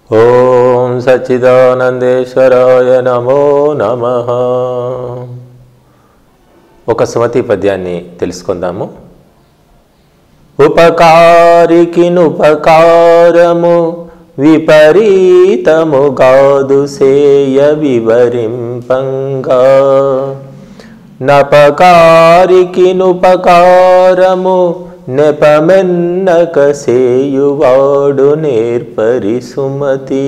ఓం సచ్చిదానందేశ్వరాయ నమో నమ ఒక సుమతి పద్యాన్ని తెలుసుకుందాము ఉపకారికినుపకారము విపరీతము గాదు సేయ వివరింపంగా నపకారికినుపకారము నెపమెన్నక సేయువాడు నేర్పరి సుమతి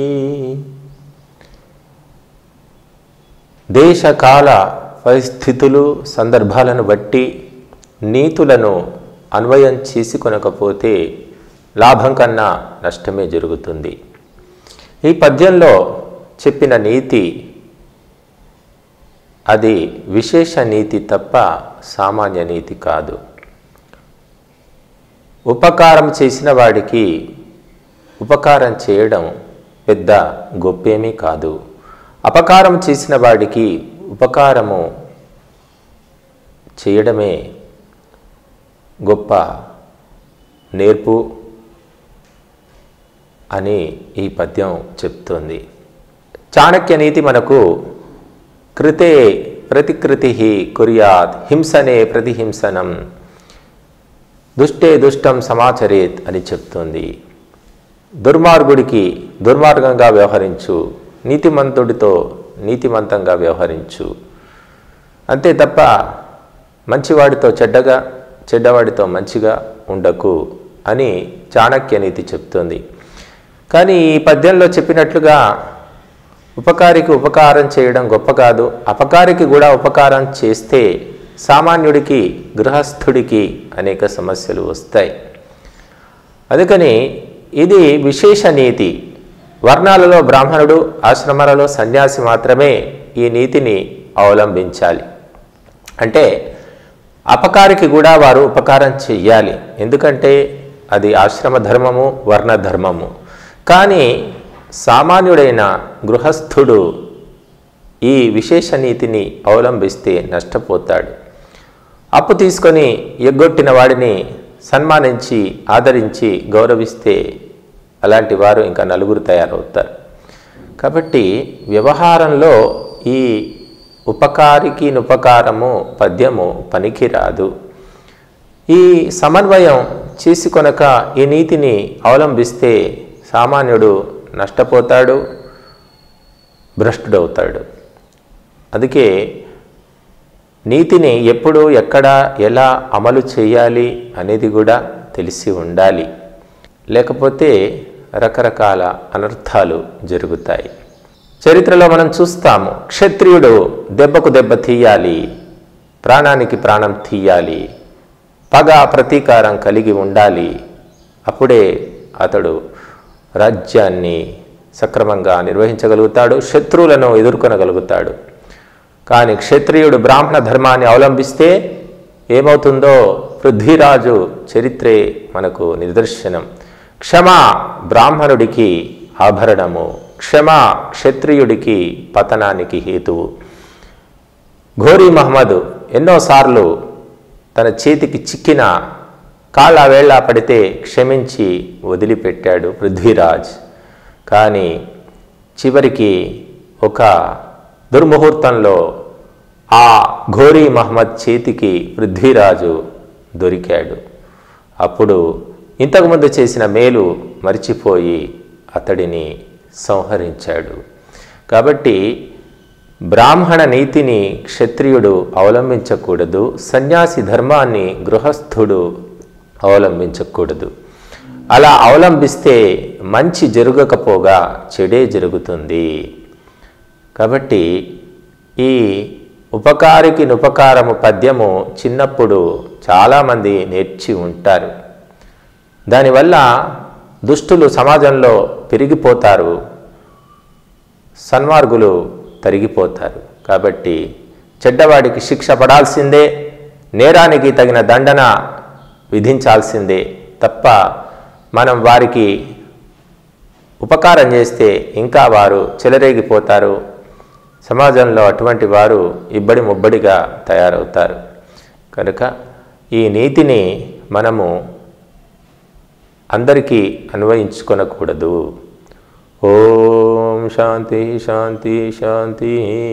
దేశకాల పరిస్థితులు సందర్భాలను బట్టి నీతులను అన్వయం చేసుకొనకపోతే లాభం కన్నా నష్టమే జరుగుతుంది ఈ పద్యంలో చెప్పిన నీతి అది విశేష నీతి తప్ప సామాన్య నీతి కాదు ఉపకారం చేసిన వాడికి ఉపకారం చేయడం పెద్ద గొప్పేమీ కాదు అపకారం చేసిన వాడికి ఉపకారము చేయడమే గొప్ప నేర్పు అని ఈ పద్యం చెప్తోంది చాణక్య నీతి మనకు కృతే ప్రతికృతి కుర్యాత్ హింసనే ప్రతిహింసనం దుష్టే దుష్టం సమాచరేత్ అని చెప్తుంది దుర్మార్గుడికి దుర్మార్గంగా వ్యవహరించు నీతిమంతుడితో నీతిమంతంగా వ్యవహరించు అంతే తప్ప మంచివాడితో చెడ్డగా చెడ్డవాడితో మంచిగా ఉండకు అని చాణక్య నీతి చెప్తుంది కానీ ఈ పద్యంలో చెప్పినట్లుగా ఉపకారికి ఉపకారం చేయడం గొప్ప కాదు అపకారికి కూడా ఉపకారం చేస్తే సామాన్యుడికి గృహస్థుడికి అనేక సమస్యలు వస్తాయి అందుకని ఇది విశేష నీతి వర్ణాలలో బ్రాహ్మణుడు ఆశ్రమాలలో సన్యాసి మాత్రమే ఈ నీతిని అవలంబించాలి అంటే అపకారికి కూడా వారు ఉపకారం చెయ్యాలి ఎందుకంటే అది ఆశ్రమ ధర్మము వర్ణ ధర్మము కానీ సామాన్యుడైన గృహస్థుడు ఈ విశేష నీతిని అవలంబిస్తే నష్టపోతాడు అప్పు తీసుకొని ఎగ్గొట్టిన వాడిని సన్మానించి ఆదరించి గౌరవిస్తే అలాంటి వారు ఇంకా నలుగురు తయారవుతారు కాబట్టి వ్యవహారంలో ఈ ఉపకారికి నుపకారము పద్యము పనికిరాదు ఈ సమన్వయం చేసుకొనక ఈ నీతిని అవలంబిస్తే సామాన్యుడు నష్టపోతాడు భ్రష్టుడవుతాడు అందుకే నీతిని ఎప్పుడు ఎక్కడ ఎలా అమలు చేయాలి అనేది కూడా తెలిసి ఉండాలి లేకపోతే రకరకాల అనర్థాలు జరుగుతాయి చరిత్రలో మనం చూస్తాము క్షత్రియుడు దెబ్బకు దెబ్బ తీయాలి ప్రాణానికి ప్రాణం తీయాలి పగ ప్రతీకారం కలిగి ఉండాలి అప్పుడే అతడు రాజ్యాన్ని సక్రమంగా నిర్వహించగలుగుతాడు శత్రువులను ఎదుర్కొనగలుగుతాడు కానీ క్షత్రియుడు బ్రాహ్మణ ధర్మాన్ని అవలంబిస్తే ఏమవుతుందో పృథ్వీరాజు చరిత్రే మనకు నిదర్శనం క్షమ బ్రాహ్మణుడికి ఆభరణము క్షమ క్షత్రియుడికి పతనానికి హేతువు ఘోరీ మహమ్మద్ ఎన్నోసార్లు తన చేతికి చిక్కిన కాళ్ళ వేళ్ళ పడితే క్షమించి వదిలిపెట్టాడు పృథ్వీరాజ్ కానీ చివరికి ఒక దుర్ముహూర్తంలో ఆ ఘోరీ మహమ్మద్ చేతికి పృథ్వీరాజు దొరికాడు అప్పుడు ఇంతకుముందు చేసిన మేలు మరిచిపోయి అతడిని సంహరించాడు కాబట్టి బ్రాహ్మణ నీతిని క్షత్రియుడు అవలంబించకూడదు సన్యాసి ధర్మాన్ని గృహస్థుడు అవలంబించకూడదు అలా అవలంబిస్తే మంచి జరగకపోగా చెడే జరుగుతుంది కాబట్టి ఈ ఉపకారికి నుపకారము పద్యము చిన్నప్పుడు చాలామంది నేర్చి ఉంటారు దానివల్ల దుష్టులు సమాజంలో పెరిగిపోతారు సన్మార్గులు తరిగిపోతారు కాబట్టి చెడ్డవాడికి శిక్ష పడాల్సిందే నేరానికి తగిన దండన విధించాల్సిందే తప్ప మనం వారికి ఉపకారం చేస్తే ఇంకా వారు చెలరేగిపోతారు సమాజంలో అటువంటి వారు ఇబ్బడి ముబ్బడిగా తయారవుతారు కనుక ఈ నీతిని మనము అందరికీ అన్వయించుకొనకూడదు ఓం శాంతి శాంతి శాంతి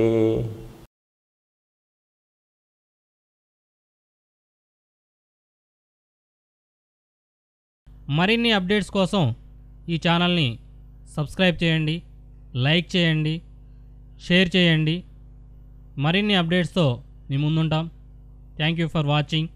మరిన్ని అప్డేట్స్ కోసం ఈ ఛానల్ని సబ్స్క్రైబ్ చేయండి లైక్ చేయండి షేర్ చేయండి మరిన్ని అప్డేట్స్తో మీ ముందుంటాం థ్యాంక్ యూ ఫర్ వాచింగ్